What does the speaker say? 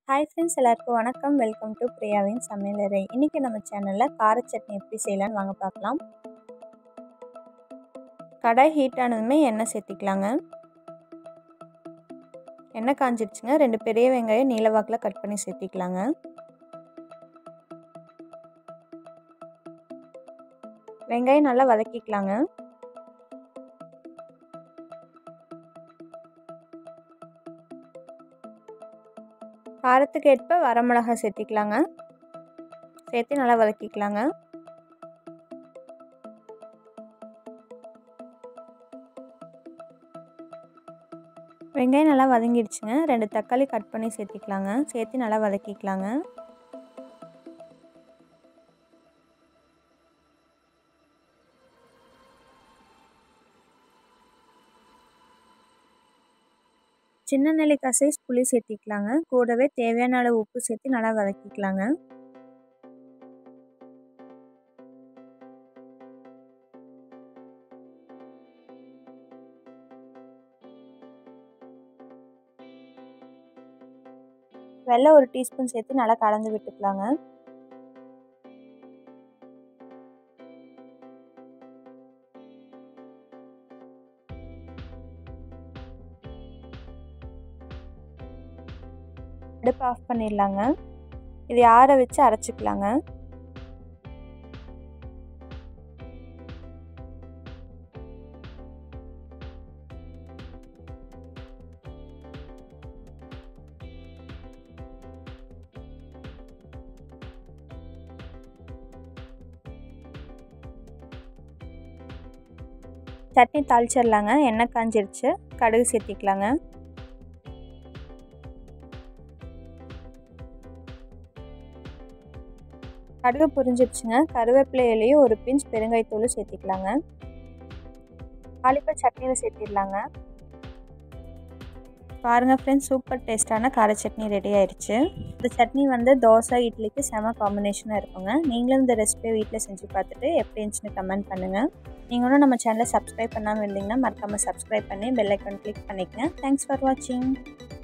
hi friends எல்லாருக்கும் வணக்கம் welcome to பிரியாவின் சமையலறை இன்றைக்கி நம்ம சேனலில் கார சட்னி எப்படி செய்யலான்னு வாங்க பார்க்கலாம் கடாய் ஹீட் ஆனதுமே எண்ணெய் சேர்த்திக்கலாங்க எண்ணெய் காஞ்சிடுச்சுங்க ரெண்டு பெரிய வெங்காயம் நீல வாக்கில் கட் பண்ணி சேர்த்திக்கலாங்க வெங்காயம் நல்லா வதக்கிக்கலாங்க காரத்துக்கு ஏற்ப வரமிளகாய் சேர்த்திக்கலாங்க சேர்த்து நல்லா வதக்கிக்கலாங்க வெங்காயம் நல்லா வதங்கிடுச்சுங்க ரெண்டு தக்காளி கட் பண்ணி சேர்த்திக்கலாங்க சேர்த்து நல்லா வதக்கிக்கலாங்க சின்ன நெல்லிக்காய் சைஸ் புளி சேர்த்திக்கலாங்க கூடவே தேவையான அளவு உப்பு சேர்த்து நல்லா வதக்கிக்கலாங்க வெள்ளம் ஒரு டீஸ்பூன் சேர்த்து நல்லா கலந்து விட்டுக்கலாங்க அடுப்பு ஆஃப் பண்ணிடலாங்க இது ஆற வச்சு அரைச்சிக்கலாங்க சட்னி தாளிச்சிடலாங்க எண்ணெய் காஞ்சிருச்சு கடுகு சேர்த்திக்கலாங்க கடுகு புரிஞ்சிடுச்சுங்க கருவேப்பிலை இலையும் ஒரு பிஞ்ச் பெருங்காயத்தூள் சேர்த்திக்கலாங்க தாளிப்பை சட்னியில் சேர்த்திடலாங்க பாருங்கள் ஃப்ரெண்ட்ஸ் சூப்பர் டேஸ்ட்டான கார சட்னி ரெடி ஆயிடுச்சு இந்த சட்னி வந்து தோசை இட்லிக்கு செம காம்பினேஷனாக இருக்குங்க நீங்களும் இந்த ரெசிபியை வீட்டில் செஞ்சு பார்த்துட்டு எப்படி இருந்துச்சுன்னு கமெண்ட் பண்ணுங்கள் நீங்களும் நம்ம சேனலை சப்ஸ்கிரைப் பண்ணாமல் இருந்தீங்கன்னா மறக்காமல் சப்ஸ்கிரைப் பண்ணி பெல் ஐக்கான் கிளிக் பண்ணிக்கங்க தேங்க்ஸ் ஃபார் வாட்சிங்